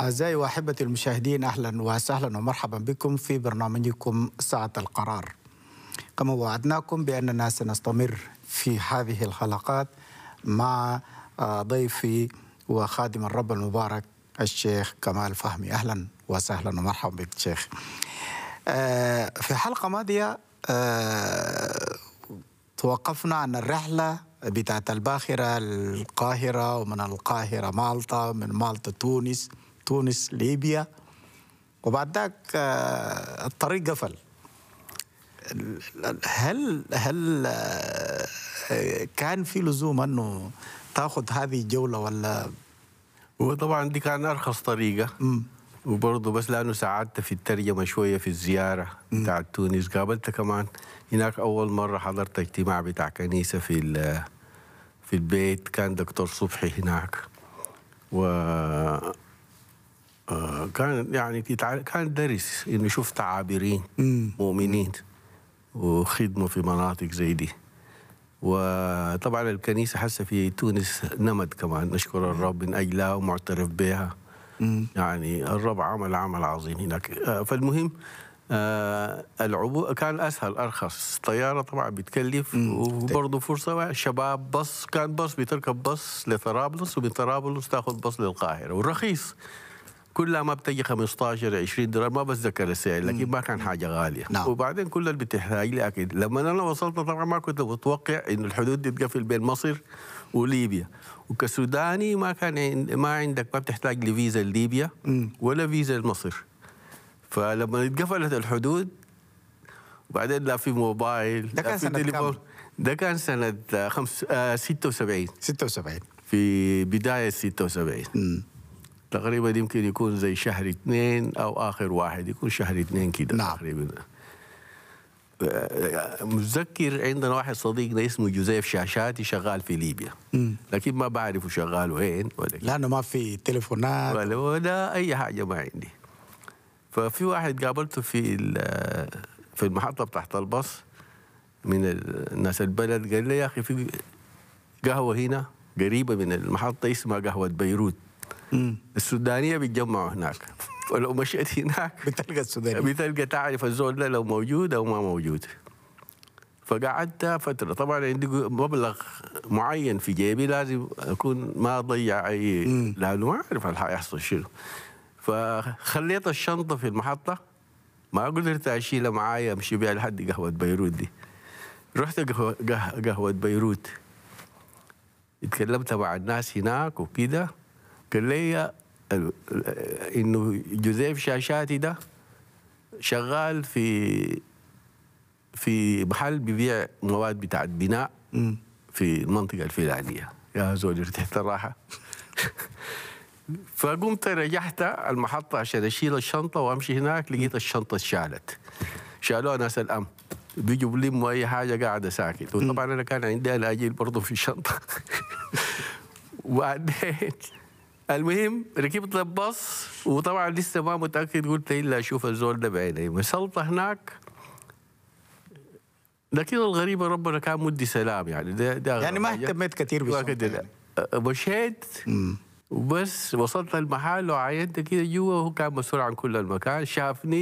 أعزائي وأحبتي المشاهدين أهلا وسهلا ومرحبا بكم في برنامجكم ساعة القرار كما وعدناكم بأننا سنستمر في هذه الحلقات مع ضيفي وخادم الرب المبارك الشيخ كمال فهمي أهلا وسهلا ومرحبا بك شيخ في حلقة ماضية توقفنا عن الرحلة بتاعت الباخرة القاهرة ومن القاهرة مالطا من مالطا تونس تونس ليبيا وبعد ذاك الطريق قفل هل هل كان في لزوم انه تاخذ هذه الجوله ولا هو طبعا دي كان ارخص طريقه مم. وبرضه بس لانه ساعدت في الترجمه شويه في الزياره بتاعت تونس قابلت كمان هناك اول مره حضرت اجتماع بتاع كنيسه في في البيت كان دكتور صبحي هناك و كان يعني كان درس انه شفت عابرين مؤمنين وخدمه في مناطق زي دي وطبعا الكنيسه حسه في تونس نمت كمان نشكر الرب من اجلها ومعترف بها يعني الرب عمل عمل عظيم هناك فالمهم آه العبور كان اسهل ارخص طياره طبعا بتكلف وبرضه فرصه شباب باص كان باص بتركب باص لطرابلس ومن طرابلس تاخذ باص للقاهره والرخيص كلها ما بتجي 15 20 دولار ما بتذكر السعر لكن ما كان حاجه غاليه نعم. وبعدين كل اللي بتحتاج لي اكيد لما انا وصلت طبعا ما كنت متوقع انه الحدود دي تقفل بين مصر وليبيا وكسوداني ما كان ما عندك ما بتحتاج لفيزا لليبيا ولا فيزا لمصر فلما اتقفلت الحدود وبعدين لا في موبايل ده كان لا في سنة تليفون كم؟ ده كان سنة خمس آه 76 76 في بداية 76 مم. تقريبا يمكن يكون زي شهر اثنين او اخر واحد يكون شهر اثنين كده نعم. تقريبا آه، متذكر عندنا واحد صديقنا اسمه جوزيف شاشاتي شغال في ليبيا مم. لكن ما بعرفه شغال وين ولا كده. لانه ما في تليفونات ولا ولا اي حاجه ما عندي ففي واحد قابلته في ال- في المحطه بتاعت الباص من الناس البلد قال لي يا اخي في قهوه هنا قريبه من المحطه اسمها قهوه بيروت مم. السودانيه بيتجمعوا هناك ولو مشيت هناك بتلقى السوداني بتلقى تعرف الزول ده لو موجود او ما موجود فقعدت فترة طبعا عندي مبلغ معين في جيبي لازم أكون ما أضيع أي لأنه ما أعرف اللي حيحصل شنو فخليت الشنطة في المحطة ما قدرت أشيلها معايا أمشي بها لحد قهوة بيروت دي رحت قهوة, قه- قهوة بيروت اتكلمت مع الناس هناك وكده قال لي ال- انه جوزيف شاشاتي ده شغال في في محل بيبيع مواد بتاعت بناء مم. في المنطقة الفلانية يا زول ارتحت الراحة فقمت رجعت المحطة عشان أشيل الشنطة وأمشي هناك لقيت الشنطة اتشالت شالوها ناس الأمن بيجوا بلموا أي حاجة قاعدة ساكت وطبعا أنا كان عندي أناجيل برضه في الشنطة وبعدين المهم ركبت الباص وطبعا لسه ما متأكد قلت إلا أشوف الزول ده بعيني وصلت هناك لكن الغريبة ربنا كان مدي سلام يعني ده, ده يعني ما حاجة. اهتميت كثير ما بالشنطة كده يعني. أه، مشيت مم. وبس وصلت المحل وعينت كده جوا وهو كان مسؤول عن كل المكان شافني